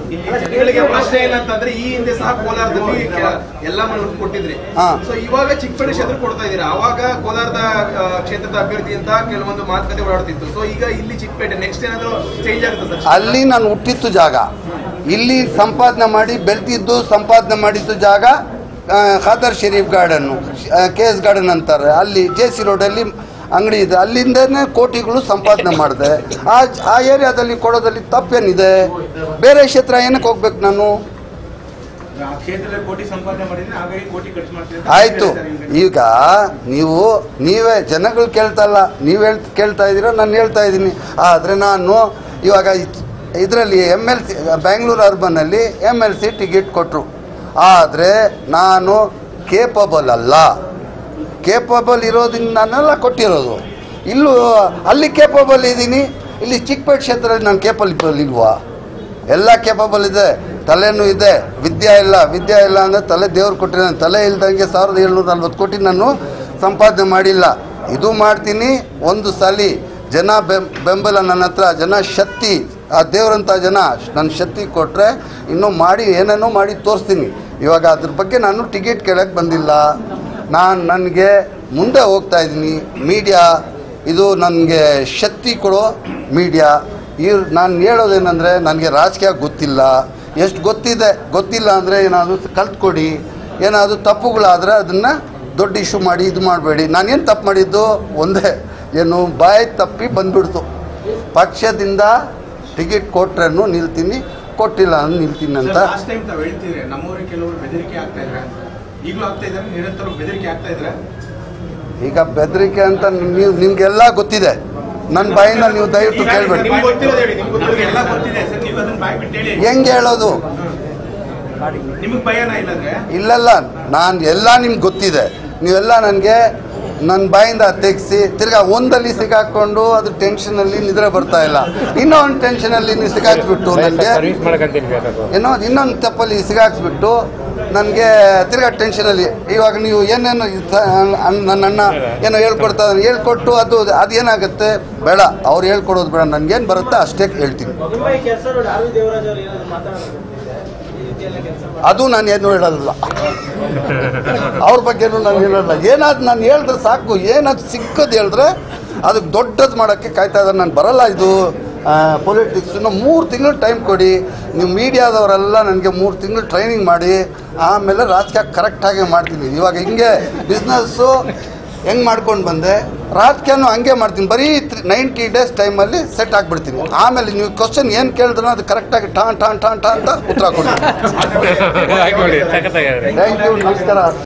ಇಲ್ಲಿ ಜನಗಳಿಗೆ ಪ್ರಶ್ನೆ ಏನಂತಂದ್ರೆ ಈ ಹಿಂದೆ ಸಹ ಕೋಲಾರದಲ್ಲಿ ಕೆ- ಎಲ್ಲ ಮನೆ ಕೊಟ್ಟಿದ್ರಿ ಹಾ. ಸೊ ಇವಾಗ ಚಿಕ್ಕಪೇಟೆ ಕ್ಷೇತ್ರ ಕೊಡ್ತಾ ಇದೀರಾ ಅವಾಗ ಕೋಲಾರದ ಆ, ಕ್ಷೇತ್ರದ ಅಭ್ಯರ್ಥಿ ಅಂತ ಕೆಲವೊಂದು ಮಾತುಕತೆ ಓಡಾಡ್ತಿತ್ತು ಸೊ ಈಗ ಇಲ್ಲಿ ಚಿಕ್ಕಪೇಟೆ ನೆಕ್ಸ್ಟ್ ಏನಾದ್ರು ಚೇಂಜ್ ಆಗುತ್ತೆ ಸರ್ ಅಲ್ಲಿ ನಾನು ಹುಟ್ಟಿತ್ತು ಜಾಗ ಇಲ್ಲಿ ಸಂಪಾದನೆ ಮಾಡಿ ಬೆಳ್ತಿದ್ದು ಸಂಪಾದನೆ ಮಾಡಿದ್ದು ಜಾಗ ಆ, ಖಾದರ್ ಶರೀಫ್ ಗಾರ್ಡನ್ನು ಕೆ ಎಸ್ ಗಾರ್ಡನ್ ಅಂತಾರೆ ಅಲ್ಲಿ ಜೆ ಸಿ ರೋಡಲ್ಲಿ ಅಂಗಡಿ ಇದೆ ಅಲ್ಲಿಂದನೇ ಕೋಟಿಗಳು ಸಂಪಾದನೆ ಮಾಡಿದೆ ಆ ಆ ಏರಿಯಾದಲ್ಲಿ ಕೊಡೋದಲ್ಲಿ ತಪ್ಪೇನಿದೆ ಬೇರೆ ಕ್ಷೇತ್ರ ಏನಕ್ಕೆ ಹೋಗ್ಬೇಕು ನಾನು ಆ ಕ್ಷೇತ್ರದಲ್ಲಿ ಕೋಟಿ ಸಂಪಾದನೆ ಮಾಡಿದ್ರೆ ಹಾಗಾಗಿ ಕೋಟಿ ಖರ್ಚು ಮಾಡ್ತೀವಿ ಆಯಿತು ಈಗ ನೀವು ನೀವೇ ಜನಗಳು ಕೇಳ್ತಾ ಇಲ್ಲ ನೀವು ಹೇಳ್ ಕೇಳ್ತಾ ಇದ್ದೀರಾ ನಾನು ಹೇಳ್ತಾ ಇದ್ದೀನಿ ಆದರೆ ನಾನು ಇವಾಗ ಇದರಲ್ಲಿ ಎಮ್ ಎಲ್ ಸಿ ಬ್ಯಾಂಗ್ಳೂರು ಅರ್ಬನಲ್ಲಿ ಎಮ್ ಎಲ್ ಸಿ ಟಿಕೆಟ್ ಕೊಟ್ಟರು ಆದರೆ ನಾನು ಕೇಪಬಲ್ ಅಲ್ಲ ಕೇಪಬಲ್ ಇರೋದ್ರಿಂದ ನಾನೆಲ್ಲ ಕೊಟ್ಟಿರೋದು ಇಲ್ಲೂ ಅಲ್ಲಿ ಕೇಪಬಲ್ ಇದ್ದೀನಿ ಇಲ್ಲಿ ಚಿಕ್ಕಪೇಟೆ ಕ್ಷೇತ್ರದಲ್ಲಿ ನಾನು ಕೇಪಬಲ್ ಇಲ್ವಾ ಎಲ್ಲ ಕೇಪಬಲ್ ಇದೆ ತಲೆನೂ ಇದೆ ವಿದ್ಯೆ ಇಲ್ಲ ವಿದ್ಯೆ ಇಲ್ಲ ಅಂದರೆ ತಲೆ ದೇವ್ರು ಕೊಟ್ಟಿದ್ದಾನೆ ತಲೆ ಇಲ್ದಂಗೆ ಸಾವಿರದ ಏಳ್ನೂರ ನಲ್ವತ್ತು ಕೋಟಿ ನಾನು ಸಂಪಾದನೆ ಮಾಡಿಲ್ಲ ಇದು ಮಾಡ್ತೀನಿ ಒಂದು ಸಲ ಜನ ಬೆಂ ಬೆಂಬಲ ನನ್ನ ಹತ್ರ ಜನ ಶಕ್ತಿ ಆ ದೇವರಂಥ ಜನ ನನ್ನ ಶಕ್ತಿ ಕೊಟ್ಟರೆ ಇನ್ನೂ ಮಾಡಿ ಏನೇನೋ ಮಾಡಿ ತೋರಿಸ್ತೀನಿ ಇವಾಗ ಅದ್ರ ಬಗ್ಗೆ ನಾನು ಟಿಕೆಟ್ ಕೇಳಕ್ಕೆ ಬಂದಿಲ್ಲ ನಾನು ನನಗೆ ಮುಂದೆ ಹೋಗ್ತಾ ಇದ್ದೀನಿ ಮೀಡಿಯಾ ಇದು ನನಗೆ ಶಕ್ತಿ ಕೊಡೋ ಮೀಡಿಯಾ ಈ ನಾನು ಹೇಳೋದೇನೆಂದರೆ ನನಗೆ ರಾಜಕೀಯ ಗೊತ್ತಿಲ್ಲ ಎಷ್ಟು ಗೊತ್ತಿದೆ ಗೊತ್ತಿಲ್ಲ ಅಂದರೆ ಏನಾದರೂ ಕಲ್ತ್ಕೊಡಿ ಏನಾದರೂ ತಪ್ಪುಗಳಾದರೆ ಅದನ್ನು ದೊಡ್ಡ ಇಶ್ಯೂ ಮಾಡಿ ಇದು ಮಾಡಬೇಡಿ ನಾನೇನು ತಪ್ಪು ಮಾಡಿದ್ದು ಒಂದೇ ಏನು ಬಾಯಿ ತಪ್ಪಿ ಬಂದ್ಬಿಡ್ತು ಪಕ್ಷದಿಂದ ಟಿಕೆಟ್ ಕೊಟ್ರೇನು ನಿಲ್ತೀನಿ ಕೊಟ್ಟಿಲ್ಲ ಅಂದ್ರೆ ನಿಲ್ತೀನಿ ಅಂತ ಲಾಸ್ಟ್ ಟೈಮ್ ತಾವ್ ಹೇಳ್ತೀರಿ ನಮ್ಮೂರಿಗೆ ಕೆಲವರು ಬೆದರಿಕೆ ಆಗ್ತಾ ಇದ್ರೆ ಈಗಲೂ ಆಗ್ತಾ ಇದ್ದಾರೆ ನಿರಂತರ ಬೆದರಿಕೆ ಆಗ್ತಾ ಇದ್ರೆ ಈಗ ಬೆದರಿಕೆ ಅಂತ ನೀವು ನಿಮಗೆಲ್ಲ ಗೊತ್ತಿದೆ ನನ್ನ ಬಾಯಿಂದ ನೀವು ದಯವಿಟ್ಟು ಕೇಳಬೇಡಿ ನಿಮ್ಗೆ ಗೊತ್ತಿರೋದು ಹೇಳಿ ನಿಮ್ಗೆ ಗೊತ್ತಿರೋದು ಎಲ್ಲ ಗೊತ್ತಿದೆ ಸರ್ ನೀವು ಅದನ್ನ ಬಾಯ್ ಬಿಟ್ಟು ಹೇಳಿ ಹೆಂಗೆ ಹೇಳೋದು ನಿಮಗೆ ಭಯನ ಇಲ್ಲಂದ್ರೆ ಇಲ್ಲಲ್ಲ ನಾನು ಎಲ್ಲ ನಿಮ್ಗೆ ಗೊತ್ತಿದೆ ನೀವೆಲ್ಲ ನನಗೆ ನನ್ನ ಬಾಯಿಂದ ತೆಗೆಸಿ ತಿರ್ಗಾ ಒಂದಲ್ಲಿ ಸಿಗಾಕೊಂಡು ಅದು ಟೆನ್ಷನಲ್ಲಿ ನಿದ್ರೆ ಬರ್ತಾ ಇಲ್ಲ ಇನ್ನೂ ಒಂದು ಟೆನ್ಷನಲ್ಲಿ ನೀವು ಸಿಗಾಕ್ಬಿಟ್ಟು ನನಗೆ ಸರ್ವಿಸ್ ಮಾಡಕಂತೀನಿ ಬೇಕಾದ್ರು ಏನೋ ಇನ್ನೊಂದು ತಪ್ಪಲ್ಲಿ ಸಿಗಾಕ್ಸ್ಬಿಟ್ಟು ನನಗೆ ತಿರ್ಗಾ ಟೆನ್ಷನಲ್ಲಿ ಇವಾಗ ನೀವು ಏನೇನು ಇದ್- ಅನ್- ನನ್ನ ಅಣ್ಣ ಏನೋ ಹೇಳ್ಕೊಡ್ತಾ ಇದ್ದಾನೆ ಹೇಳ್ಕೊಟ್ಟು ಅದು ಅದು ಏನಾಗುತ್ತೆ ಬೇಡ ಅವ್ರು ಹೇಳ್ಕೊಡೋದು ಬೇಡ ನನಗೇನು ಬರುತ್ತೆ ಅಷ್ಟೇ ಹೇಳ್ತೀನಿ ನಿಮ್ಮ ಈ ಕೆಲಸ ನೋಡಿ ಆರ್ ವಿ ದೇವರಾಜ್ ಅವರು ಏನಾದ್ರು ಮಾತಾಡೋದು ಈ ರೀತಿಯೆಲ್ಲ ಕೆಲಸ ಅದು ನಾನು ಏನು ಹೇಳಲ್ಲ ಅವ್ರ ಬಗ್ಗೆನೂ ನಾನು ಹೇಳಲ್ಲ ಏನಾದ್ರು ನಾನು ಹೇಳಿದ್ರೆ ಸಾಕು ಏನಾದ್ರು ಸಿಕ್ಕದು ಹೇಳಿದ್ರೆ ಅದಕ್ಕೆ ದೊಡ್ಡದು ಮಾಡೋಕ್ಕೆ ಕಾಯ್ತಾ ಇದ್ದಾರೆ ನಾನು ಬರಲ್ಲ ಇದು ಪೊಲಿಟಿಕ್ಸ್ ಇನ್ನು ಮೂರು ತಿಂಗಳು ಟೈಮ್ ಕೊಡಿ ನೀವು ಮೀಡಿಯಾದವರೆಲ್ಲ ನನಗೆ ಮೂರು ತಿಂಗಳು ಟ್ರೈನಿಂಗ್ ಮಾಡಿ ಆಮೇಲೆ ರಾಜಕೀಯ ಕರೆಕ್ಟಾಗಿ ಮಾಡ್ತೀನಿ ಇವಾಗ ಹಿಂಗೆ ಬಿಸ್ನೆಸ್ಸು ಹೆಂಗೆ ಮಾಡ್ಕೊಂಡು ಬಂದೆ ರಾಜಕೀಯನೂ ಹಂಗೆ ಮಾಡ್ತೀನಿ ಬರೀ ತ್ರಿ ನೈಂಟಿ ಡೇಸ್ ಟೈಮಲ್ಲಿ ಸೆಟ್ ಆಗಿಬಿಡ್ತೀನಿ ಆಮೇಲೆ ನೀವು ಕ್ವಶನ್ ಏನು ಕೇಳಿದ್ರೆ ಅದು ಕರೆಕ್ಟಾಗಿ ಟಾನ್ ಟಾನ್ ಟಾನ್ ಟಾನ್ ಅಂತ ಉತ್ತರ ಕೊಡ್ತೀನಿ ಆಯ್ತು ನೋಡಿ ಸಖತ್ತಾಗಿದೆ ಥ್ಯಾಂಕ್ ಯು ನಮಸ್ಕಾರ